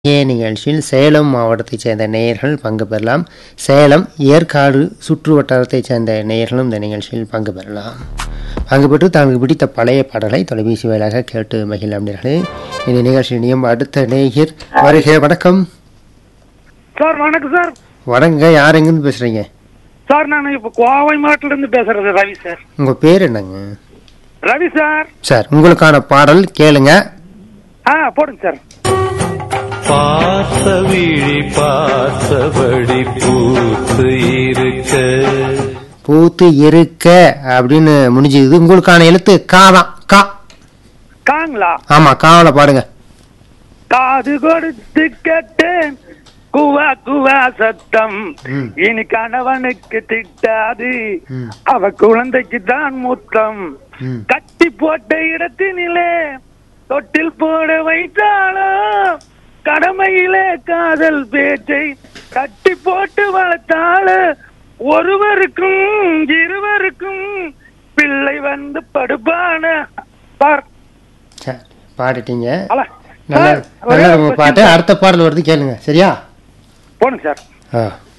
ஏ நிகழ்ச்சியில் சேலம் மாவட்டத்தைச் சேர்ந்த நேயர்கள் பங்கு பெறலாம் சேலம் ஏற்காடு சுற்று வட்டாரத்தைச் சேர்ந்த நேயர்களும் இந்த நிகழ்ச்சியில் பங்கு பெறலாம் பங்கு பெற்று தங்களுக்கு பிடித்த பழைய பாடலை தொலைபேசி வாயிலாக கேட்டு மகிழலாம் நேர்களே இந்த நிகழ்ச்சி நியம் அடுத்த நேயர் வருக வணக்கம் சார் வணக்கம் சார் வணங்க யார் எங்கேருந்து பேசுறீங்க சார் நான் இப்போ கோவை மாவட்டத்துல இருந்து பேசுறது ரவி சார் உங்க பேர் என்னங்க ரவி சார் சார் உங்களுக்கான பாடல் கேளுங்க ஆ போடுங்க சார் பார்த்த விழி பார்த்தபடி பூத்து இருக்க பூத்து இருக்க அப்படின்னு முடிஞ்சுது உங்களுக்கான எழுத்து கா தான் கா காங்களா ஆமா காவலை பாடுங்க காது கொடுத்து கேட்டேன் குவா குவா சத்தம் ம். இனி கணவனுக்கு திட்டாது ம். அவ குழந்தைக்கு தான் முத்தம் ம். கட்டி போட்ட இடத்தினிலே தொட்டில் போட வைத்தாலும் கடமையிலே காதல் பேச்சை கட்டி போட்டு வளர்த்தால ஒருவருக்கும் இருவருக்கும் பிள்ளை வந்து படுப்பான பார் சரி, பாடிட்டீங்க அல்ல. நல்லா சார், நல்லா ஒரே உங்க ஒரு பாட்டு அடுத்த பாடல் வருது கேளுங்க சரியா போடுங்க சார் ஆ